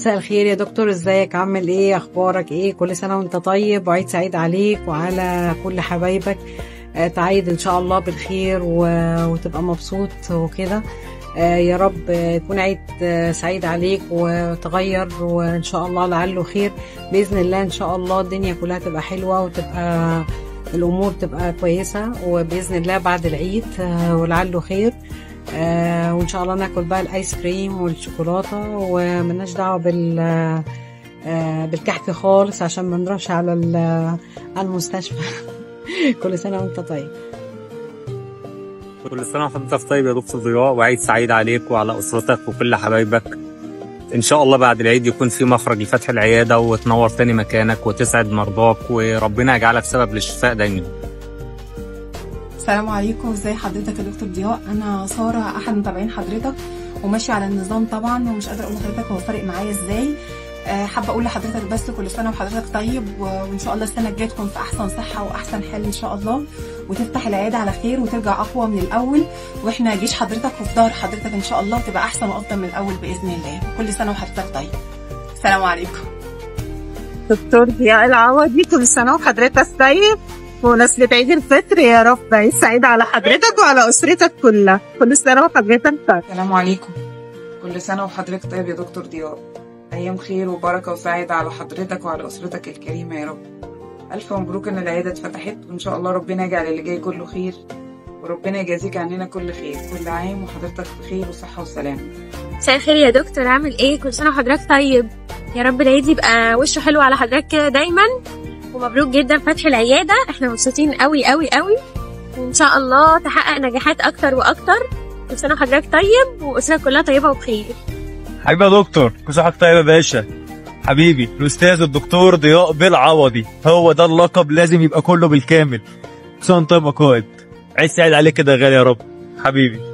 مساء الخير يا دكتور ازيك عامل ايه اخبارك ايه كل سنه وانت طيب وعيد سعيد عليك وعلى كل حبايبك آه، تعيد ان شاء الله بالخير و- وتبقى مبسوط وكده آه، يا رب آه، يكون عيد آه، سعيد عليك وتغير وان شاء الله لعله خير باذن الله ان شاء الله الدنيا كلها تبقى حلوه وتبقى الامور تبقى كويسه وباذن الله بعد العيد آه، ولعله خير آه وان شاء الله ناكل بقى الايس كريم والشوكولاته وملناش دعوه بال آه بالكحك خالص عشان ما نروحش على ال- على المستشفى كل سنه وانت طيب كل سنة وحضرتك طيب يا دكتور ضياء وعيد سعيد عليك وعلى أسرتك وكل حبايبك إن شاء الله بعد العيد يكون في مخرج لفتح العيادة وتنور تاني مكانك وتسعد مرضاك وربنا يجعلك سبب للشفاء دايما السلام عليكم ازي حضرتك يا دكتور ضياء انا ساره احد متابعين حضرتك وماشيه على النظام طبعا ومش قادره اقول لحضرتك هو فارق معايا ازاي آه، حابه اقول لحضرتك بس كل سنه وحضرتك طيب و- وان شاء الله السنه الجايه تكون في احسن صحه واحسن حال ان شاء الله وتفتح العياده على خير وترجع اقوى من الاول واحنا جيش حضرتك وفي ظهر حضرتك ان شاء الله وتبقى احسن وافضل من الاول باذن الله كل سنه وحضرتك طيب السلام عليكم دكتور ضياء العوضي كل سنة وحضرتك طيب بمناسبة عيد الفطر يا رب عيد سعيد على حضرتك وعلى أسرتك كلها كل سنة وحضرتك طيب السلام عليكم كل سنة وحضرتك طيب يا دكتور ضياء أيام خير وبركة وسعادة على حضرتك وعلى أسرتك الكريمة يا رب ألف مبروك إن العيادة اتفتحت وإن شاء الله ربنا يجعل اللي جاي كله خير وربنا يجازيك عننا كل خير كل عام وحضرتك بخير وصحة وسلامة مساء الخير يا دكتور عامل ايه كل سنه وحضرتك طيب يا رب العيد يبقى وشه حلو على حضرتك كده دايما ومبروك جدا فتح العياده احنا مبسوطين قوي قوي قوي وان شاء الله تحقق نجاحات اكتر واكتر كل سنه وحضرتك طيب واسرتك كلها طيبه وبخير حبيبي يا دكتور كل سنه وحضرتك طيب يا باشا حبيبي الاستاذ الدكتور ضياء بالعوضي هو ده اللقب لازم يبقى كله بالكامل كل سنه وأنت طيب يا قائد عيد سعيد عليك كده يا غالي يا رب حبيبي